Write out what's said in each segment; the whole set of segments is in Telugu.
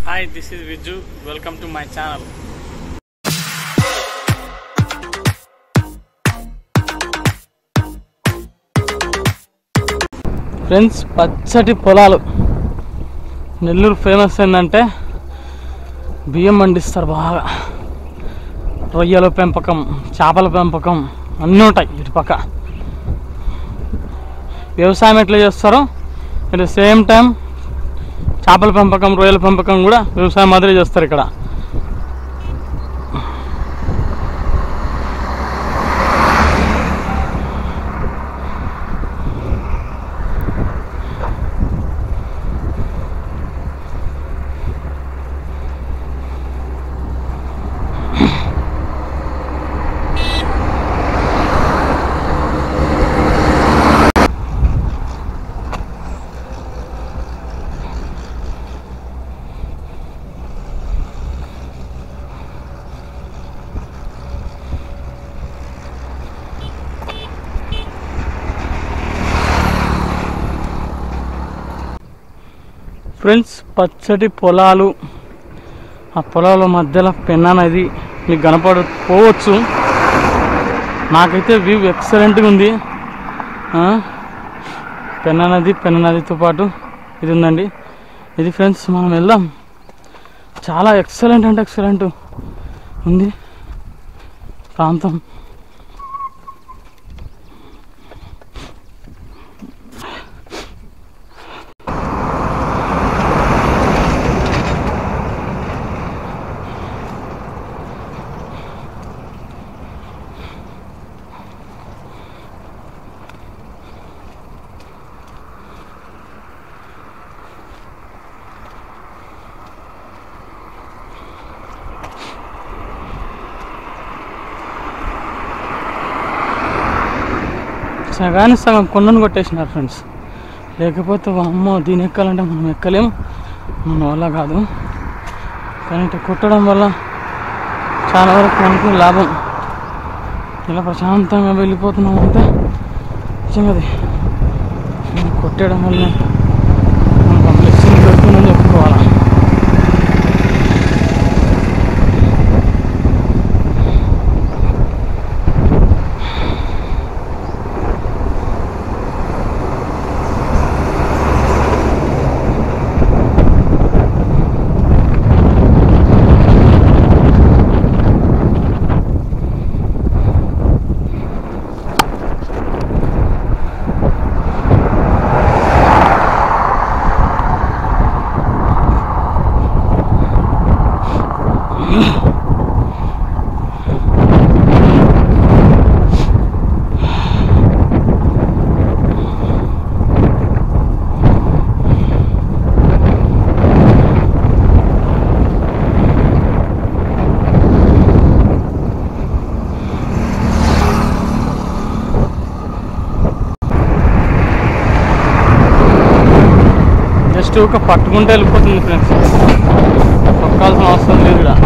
Hi, this is Viju. Welcome to my channel. Friends పచ్చటి పొలాలు నెల్లూరు ఫేమస్ ఏంటంటే బియ్యం పండిస్తారు బాగా రొయ్యల పెంపకం చేపల పెంపకం అన్నీ ఉంటాయి ఇటు పక్క వ్యవసాయం ఎట్లా చేస్తారో అట్ ద సేమ్ టైం చేపల పెంపకం రొయ్యల పెంపకం కూడా వ్యవసాయం మాదిరి చేస్తారు ఇక్కడ ఫ్రెండ్స్ పచ్చటి పొలాలు ఆ పొలాల మధ్యలో పెన్నా నది మీకు కనపడకపోవచ్చు నాకైతే వ్యూ ఎక్సలెంట్గా ఉంది ఆ, పెన్నా నది పెన్నా నదితో పాటు ఇది ఉందండి ఇది ఫ్రెండ్స్ మనం వెళ్దాం చాలా ఎక్సలెంట్ అంటే ఎక్సలెంట్ ఉంది ప్రాంతం సగానికి సగం కొండను కొట్టేసినారు ఫ్రెండ్స్ లేకపోతే అమ్మో దీని ఎక్కాలంటే మనం ఎక్కలేము మన వల్ల కాదు కానీ ఇట్లా కొట్టడం వల్ల చాలా వరకు మనకు లాభం ఇలా ప్రశాంతంగా వెళ్ళిపోతున్నాం అంటే నిజంగా అది దీన్ని కొట్టేయడం వల్ల మనకు బ్లెస్సింగ్ దొరుకుతుందని చెప్పుకోవాలా జస్ట్ ఒక పట్టుకుంటే వెళ్ళిపోతుంది ఫ్రెండ్స్ తొక్కాల్సిన అవసరం లేదు ఇక్కడ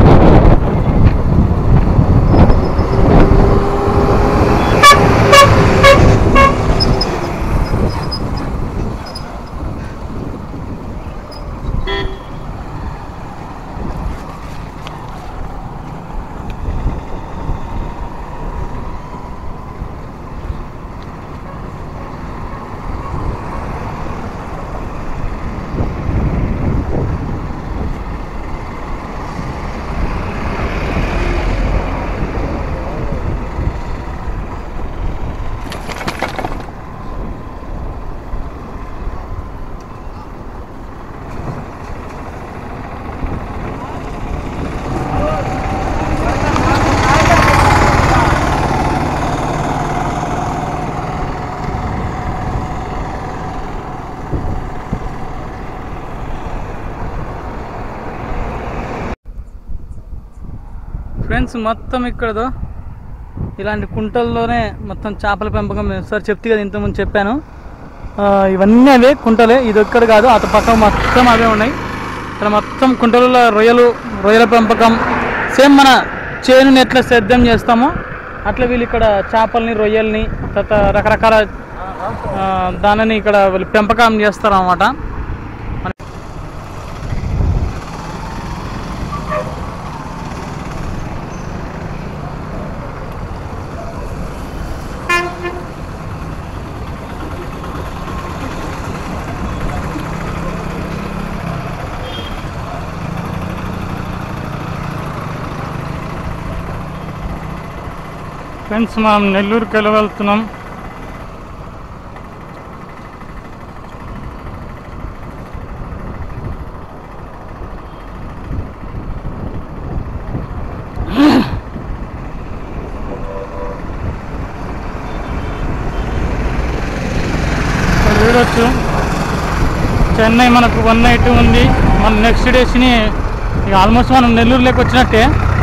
ఫ్రెండ్స్ మొత్తం ఇక్కడదో ఇలాంటి కుంటల్లోనే మొత్తం చేపల పెంపకం సార్ చెప్తే కదా ఇంతకుముందు చెప్పాను ఆ, ఇవన్నీ అవే కుంటలే ఇది ఒక్కడ కాదు అటు పక్క మొత్తం అవే ఉన్నాయి ఇక్కడ మొత్తం కుంటలలో రొయ్యలు రొయ్యల పెంపకం సేమ్ మన చేనుని ఎట్లా సేద్యం చేస్తామో అట్లా వీళ్ళు ఇక్కడ చేపల్ని రొయ్యల్ని తర్వాత రకరకాల ఆ, దానిని ఇక్కడ వీళ్ళు పెంపకం చేస్తారు అన్నమాట ఫ్రెండ్స్ మనం నెల్లూరుకి వెళ్ళి వెళ్తున్నాం ఇక్కడ చూడొచ్చు చెన్నై మనకు వన్ నైట్ ఉంది మన నెక్స్ట్ డేస్ని ఇక ఆల్మోస్ట్ మనం నెల్లూరులోకి వచ్చినట్టే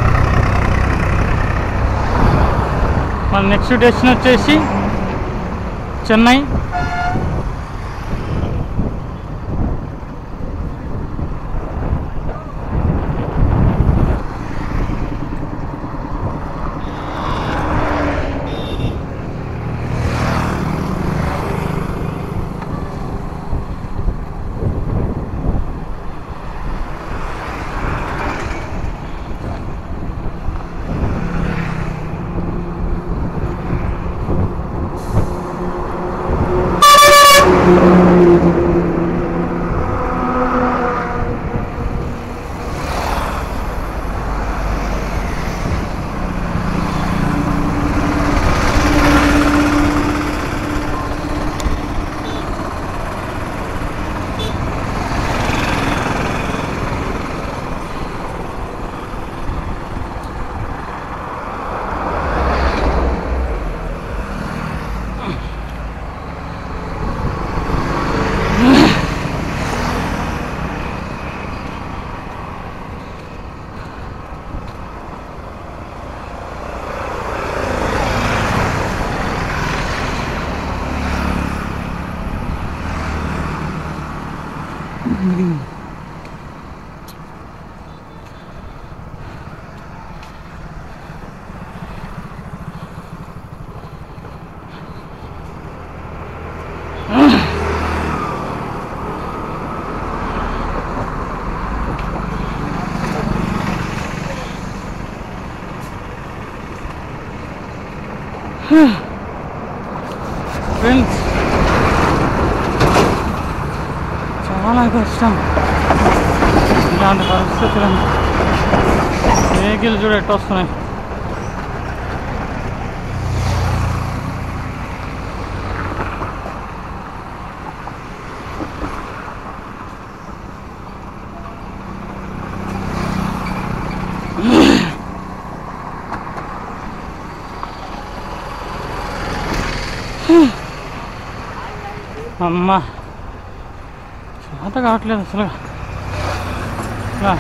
మన నెక్స్ట్ డెస్టినేషన్ వచ్చేసి చెన్నై ఫ్రెండ్స్ చాలా కష్టం ఇలాంటి పరిస్థితులు వెహికల్ చూడ ఎట్టు వస్తున్నాయి అమ్మా చేత కావట్లేదు అసలు ఇలా.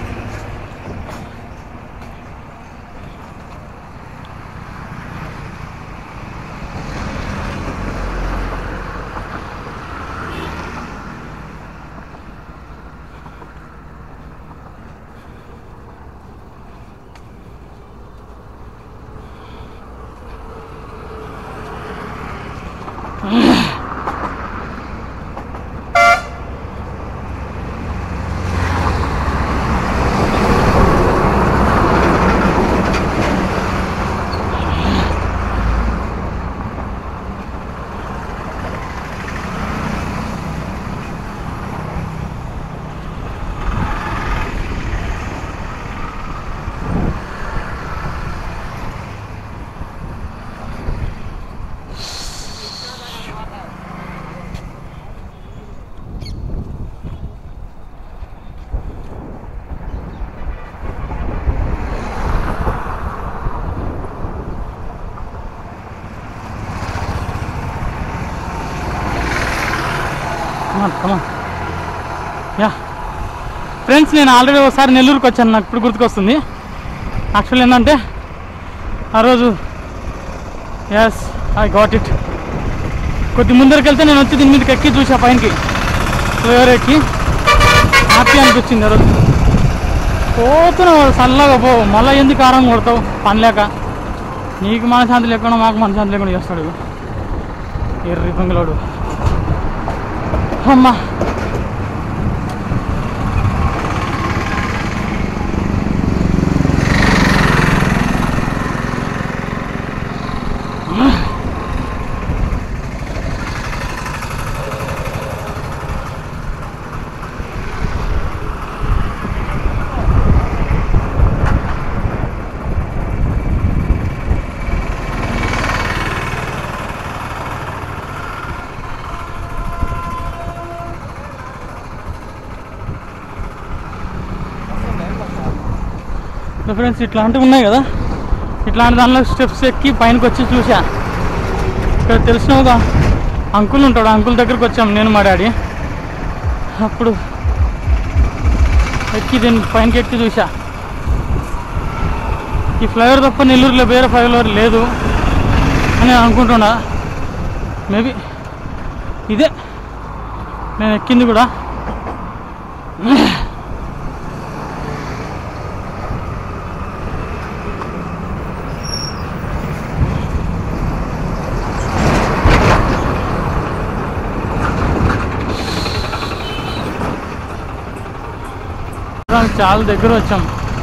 కమాన్ కమాన్ యా ఫ్రెండ్స్ నేను ఆల్రెడీ ఒకసారి నెల్లూరుకి వచ్చాను నాకు ఇప్పుడు గుర్తుకొస్తుంది యాక్చువల్ ఏంటంటే ఆ రోజు ఎస్ ఐ గాట్ ఇట్ కొద్ది ముందరికి వెళ్తే నేను వచ్చి దీని మీదకి ఎక్కి చూసా పైనకి ఫ్లేవర్ ఎక్కి హ్యాపీ అనిపించింది ఆ రోజు పోతున్నావు చల్లగా పో మళ్ళీ ఎందుకు కారం కొడతావు పని లేక నీకు మనశాంతి లేకుండా మాకు మనశాంతి లేకుండా చేస్తాడు ఎర్రి పొంగలోడు అమ్మా ఫ్రెండ్స్ ఇట్లాంటివి ఉన్నాయి కదా ఇట్లాంటి దానిలో స్టెప్స్ ఎక్కి పైనకి వచ్చి చూసా ఇక్కడ తెలిసిన ఒక అంకుల్ ఉంటాడు అంకుల్ దగ్గరికి వచ్చాం నేను మా డాడీ అప్పుడు ఎక్కి దీని పైనకి ఎక్కి చూసా ఈ ఫ్లైఓవర్ తప్ప నెల్లూరులో వేరే ఫ్లైఓవర్ లేదు అని అనుకుంటున్నా మేబీ ఇదే నేను ఎక్కింది కూడా చాలా దగ్గర వచ్చాం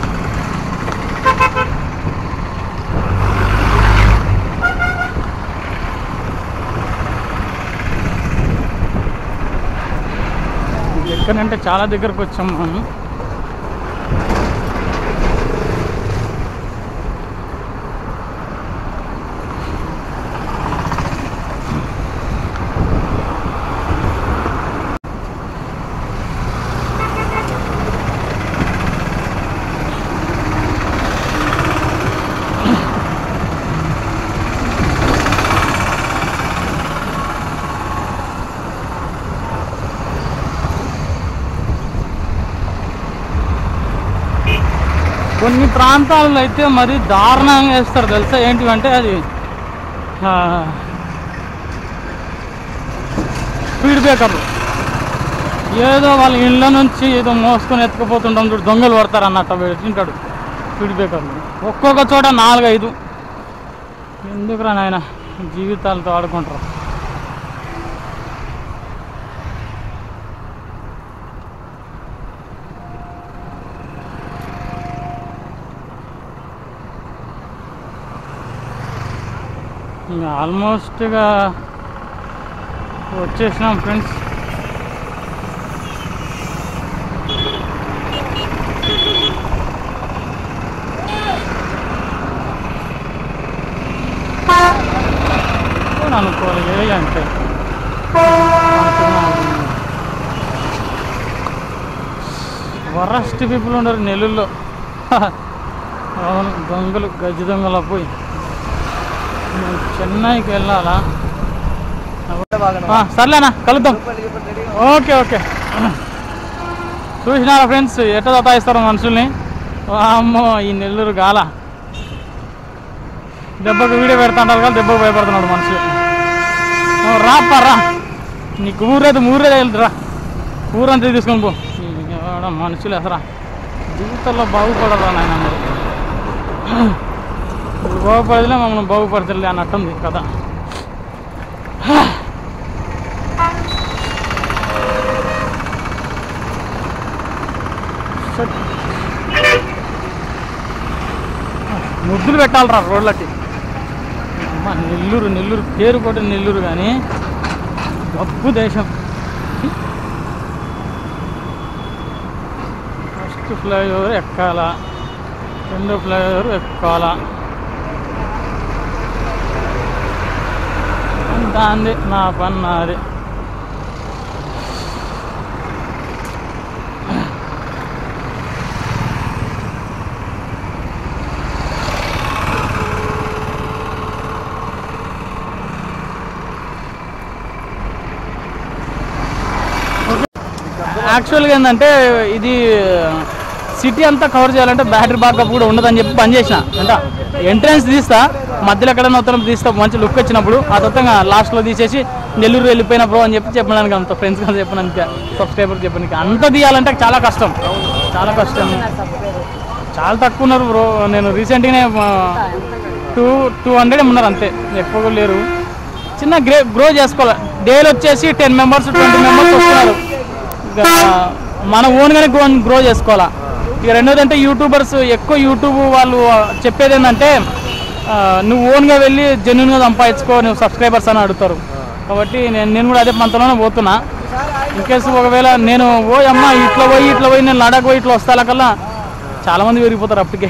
ఎక్కడంటే చాలా దగ్గరకు వచ్చాం మనం కొన్ని ప్రాంతాల్లో అయితే మరి దారుణంగా వేస్తారు తెలుసా ఏంటివంటే అది ఆ, స్పీడ్ బ్రేకర్లు ఏదో వాళ్ళ ఇళ్ళ నుంచి ఏదో మోసుకొని ఎత్తుకుపోతుంటాం చూడు దొంగలు పడతారు అన్నట్టు పెట్టింటాడు స్పీడ్ బ్రేకర్లు ఒక్కొక్క చోట నాలుగు ఐదు ఎందుకురా నాయన జీవితాలతో ఆడుకుంటారు ఇంకా ఆల్మోస్ట్గా వచ్చేసినాం ఫ్రెండ్స్ అనుకోవాలి ఏ అంటే వరస్ట్ పీపుల్ ఉండరు నెల్లూరులో అవును దొంగలు గజ్జి దొంగలు పోయి నేను చెన్నైకి వెళ్ళాలా ఆ, సర్లేనా కలుద్దాం ఓకే ఓకే చూసినారా ఫ్రెండ్స్ ఎట్ట సతాయిస్తారు మనుషుల్ని అమ్మో ఈ నెల్లూరు గాల దెబ్బకు వీడియో పెడతాంటారు కదా దెబ్బకు భయపడుతున్నాడు మనుషులు ఓ, రా అప్ప, రా నీకు ఊరేది ఊరేది వెళ్తురా ఊరంతా తీసుకొని పో ఈ ఎవడ మనుషులు ఎసరా జీవితంలో బాగుపడరా నాయన మీరు ఇప్పుడు బాగుపడదులే మమ్మల్ని బాగుపడతలే అన్నట్టుంది కదా షట్. ముద్దులు పెట్టాలరా రోడ్లకి అమ్మ నెల్లూరు నెల్లూరు పేరు కూడా నెల్లూరు కానీ గొప్ప దేశం ఫస్ట్ ఫ్లైఓవర్ ఎక్కాలా రెండో ఫ్లైఓవర్ ఎక్కాలా దాంది నా పని నాది యాక్చువల్గా ఏంటంటే ఇది సిటీ అంతా కవర్ చేయాలంటే బ్యాటరీ బ్యాకప్ కూడా ఉండదని చెప్పి బంద్ చేసిన అంటే ఎంట్రన్స్ తీస్తా మధ్యలో ఎక్కడైనా ఉత్తరం తీస్తా మంచి లుక్ వచ్చినప్పుడు ఆ తర్వాత లాస్ట్లో తీసేసి నెల్లూరు వెళ్ళిపోయిన బ్రో అని చెప్పి చెప్పడానికి అంత ఫ్రెండ్స్ కలిసి చెప్పడానికి సబ్స్క్రైబర్ చెప్పడానికి అంత తీయాలంటే చాలా కష్టం చాలా కష్టం చాలా తక్కువ ఉన్నారు బ్రో నేను రీసెంట్గానే టూ టూ హండ్రెడ్ ఉన్నారు అంతే ఎక్కువ కూడా లేరు చిన్న గ్రే గ్రో చేసుకోవాలి డైలీ వచ్చేసి టెన్ మెంబర్స్ ట్వంటీ మెంబర్స్ వస్తున్నారు ఇక మన ఓన్గానే గ్రో గ్రో చేసుకోవాలా ఇక రెండోది అంటే యూట్యూబర్స్ ఎక్కువ యూట్యూబ్ వాళ్ళు చెప్పేది ఏంటంటే ఆ, నువ్వు ఓన్గా వెళ్ళి జెన్యున్గా సంపాదించుకో నువ్వు సబ్స్క్రైబర్స్ అని అడుగుతారు కాబట్టి నేను నేను కూడా అదే పంతలోనే పోతున్నా ఇన్ కేసు ఒకవేళ నేను ఓ అమ్మ ఇట్లా పోయి ఇట్లా పోయి నేను లడాక్ పోయి ఇట్లా వస్తా కల్లా చాలామంది పెరిగిపోతారు అప్పటికే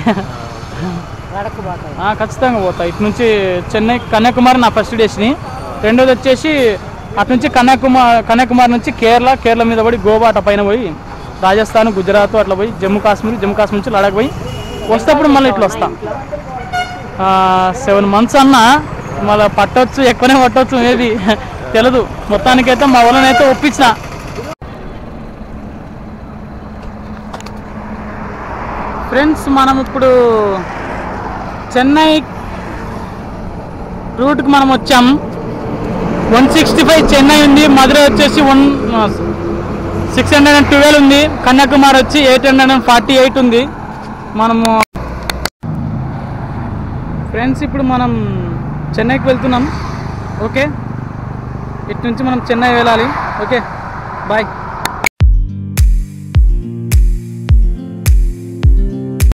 ఆ, ఖచ్చితంగా పోతా ఇటు నుంచి చెన్నై కన్యాకుమారి నా ఫస్ట్ డెస్టినీ రెండోది వచ్చేసి అటు నుంచి కన్యాకుమారి కన్యాకుమారి నుంచి కేరళ కేరళ మీద పడి గోవా అట్ట పైన పోయి రాజస్థాన్ గుజరాత్ అట్లా పోయి జమ్మూ కాశ్మీర్ జమ్మూ కాశ్మీర్ నుంచి లడాక్ పోయి వస్తేప్పుడు మళ్ళీ ఇట్లా వస్తా సెవెన్ మంత్స్ అన్నా మళ్ళీ పట్టొచ్చు ఎక్కువనే పట్టొచ్చు మేబీ తెలదు మొత్తానికైతే మా వాళ్ళనైతే ఒప్పించిన ఫ్రెండ్స్ మనం ఇప్పుడు చెన్నై రూట్కి మనం వచ్చాం వన్ సిక్స్టీ ఫైవ్ చెన్నై ఉంది మధురై వచ్చేసి one six hundred and twelve ఉంది కన్యాకుమారి వచ్చి eight hundred and forty eight ఉంది మనము ఫ్రెండ్స్ ఇప్పుడు మనం చెన్నైకి వెళ్తున్నాం ఓకే ఇటు నుంచి మనం చెన్నై వెళ్ళాలి ఓకే బాయ్